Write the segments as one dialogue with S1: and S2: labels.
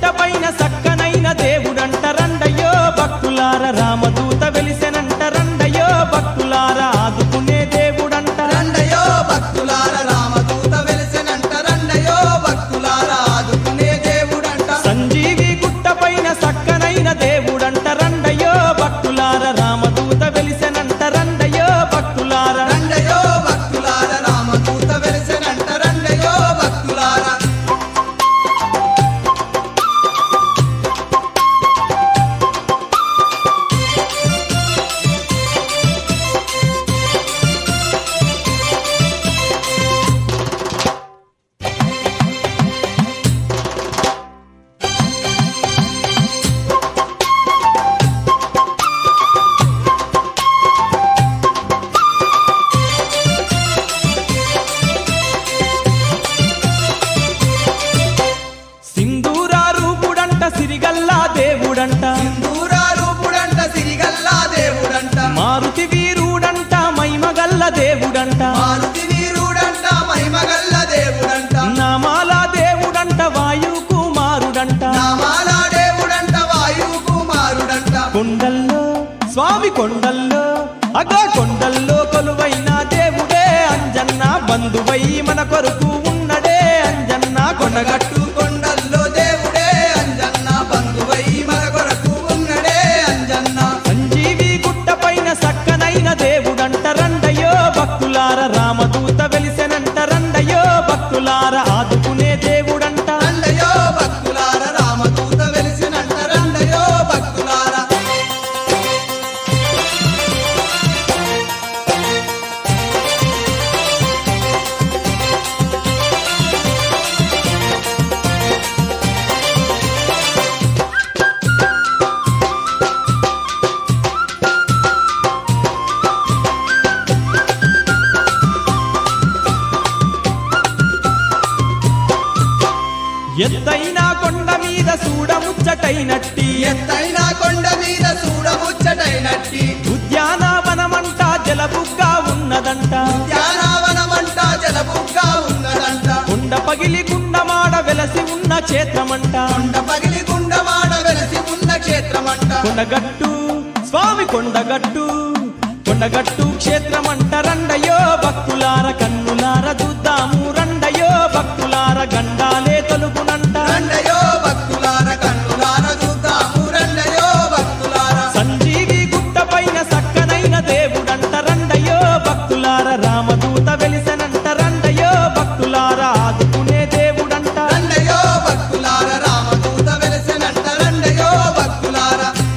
S1: గుట్టపైన సక్కనైన దేవుడంట రండయ్యో భక్తులార రామదూత వెలిసెనంట రండయ్యో భక్తులార ఆదుకునే దేవుడంట
S2: రండయో భక్తులార రామదూత వెలిసెనంట రండయో భక్తులార ఆదుకునే దేవుడంట
S1: సంజీవి గుట్టపైన సక్కనైన దేవుడంట రండయ్యో భక్తులార రామదూత వెలిసెనంట రండయ్యో భక్తులార
S2: రండయో భక్తులార రామదూత వెలిసెనంట రండయో భక్తులార
S1: సింధూరా రూపుడంట సిరిగల్లా దేవుడంట
S2: దూరారూపుడంట సిరిగల్లా దేవుడంట
S1: మారుతి వీరుడంట మైమగల్ల దేవుడంట
S2: మారుతి వీరుడంట మహిమగల్ల దేవుడంట
S1: నామాల దేవుడంట వాయు కుమారుడంట
S2: నామాల దేవుడంట వాయువు కుమారుడంట
S1: కొండల్లో స్వామి కొండల్లో అగో కొండల్లో కొలువైన దేవుడే అంజన్న బంధువై మన కొరకు ఉన్నడే అంజన్న కొనగట్టు
S2: కొనగట్టు కొండల్లో దేవుడే అంజన్న బంధువై మన కొరకు ఉన్నడే అంజన్న
S1: సంజీవి గుట్టపైన సక్కనైన దేవుడంట రండయో భక్తులార రామదూత వెలిసెనంట రండయో భక్తులార ఆదుకునే దేవుడంట
S2: రండయో భక్తులార రామదూత వెలిసినంట రండయో భక్తులార
S1: ఎత్తైన కొండ మీద చూడముచ్చటైనట్టి
S2: ఎత్తైన కొండ మీద చూడముచ్చటైనట్టి
S1: ఉద్యానవనమంట జలబుగ్గా ఉన్నదంట
S2: ధ్యానావనమంట జలబుగ్గా ఉన్నదంట
S1: కొండ పగిలి గుండమాడ వెలసి ఉన్న క్షేత్రమంట
S2: కొండ పగిలి గుండమాడ వెలసి ఉన్న క్షేత్రమంట
S1: కొండగట్టు స్వామి కొండగట్టు కొండగట్టు క్షేత్రమంట రండయో భక్తులార కన్నులార చూద్దాము రండయో భక్తులార గండాలే తొలుగునంట
S2: రండయో భక్తులార కన్నులార చూద్దాము రండయో భక్తులార
S1: సంజీవి గుట్టపైన సక్కనైన దేవుడంట రండయో భక్తులార రామదూత వెలిసెనంట రండయో భక్తులార ఆదుకునే దేవుడంట
S2: రండయో భక్తులార రామదూత వెలిసినంట రండయో భక్తులార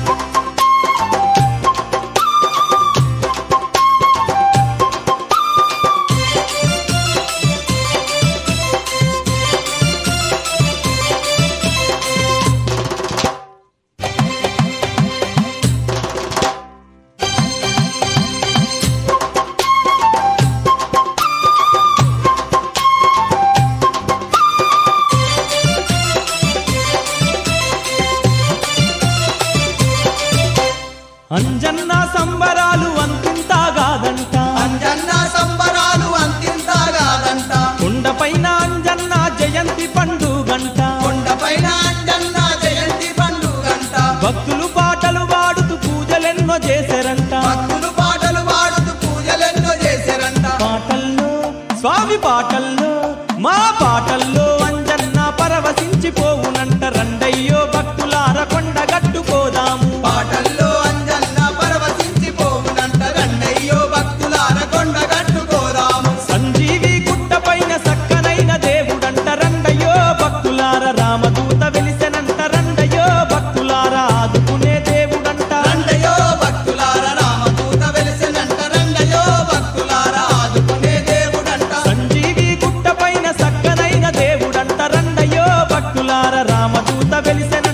S1: అంజన్న సంబరాలు అంతింతాగాదంట
S2: అంజన్న సంబరాలు అంతింతగాదంట
S1: కొండపైన అంజన్న జయంతి పండుగంట
S2: కొండపైన అంజన్న జయంతి పండుగంట
S1: భక్తులు పాటలు పాడుతూ పూజలెన్నో చేశారంట
S2: భక్తులు పాటలు పాడుతూ పూజలెన్నో చేశారంట
S1: పాటల్లో స్వామి పాటల్లో మా పాటల్లో అంజన్న పరవశించిపోవునంట రండయ్యో భక్తులార కొండగట్టుకోదాము
S2: పాటల్లో అంజన్న పరవశించిపోవునంట రండయ్యో భక్తులార కొండ కట్టుకోరాము
S1: సంజీవి గుట్టపైన సక్కనైన దేవుడంట రండయ్యో భక్తులార రామదూత వెలిసెనంట రండయ్యో భక్తులార ఆదుకునే దేవుడంట
S2: రండయో భక్తులార రామదూత వెలిసినంట రండయో భక్తులార ఆదుకునే దేవుడంట
S1: సంజీవి గుట్టపైన సక్కనైన దేవుడంట రండయ్యో భక్తులార రామదూత వెలిసెనంట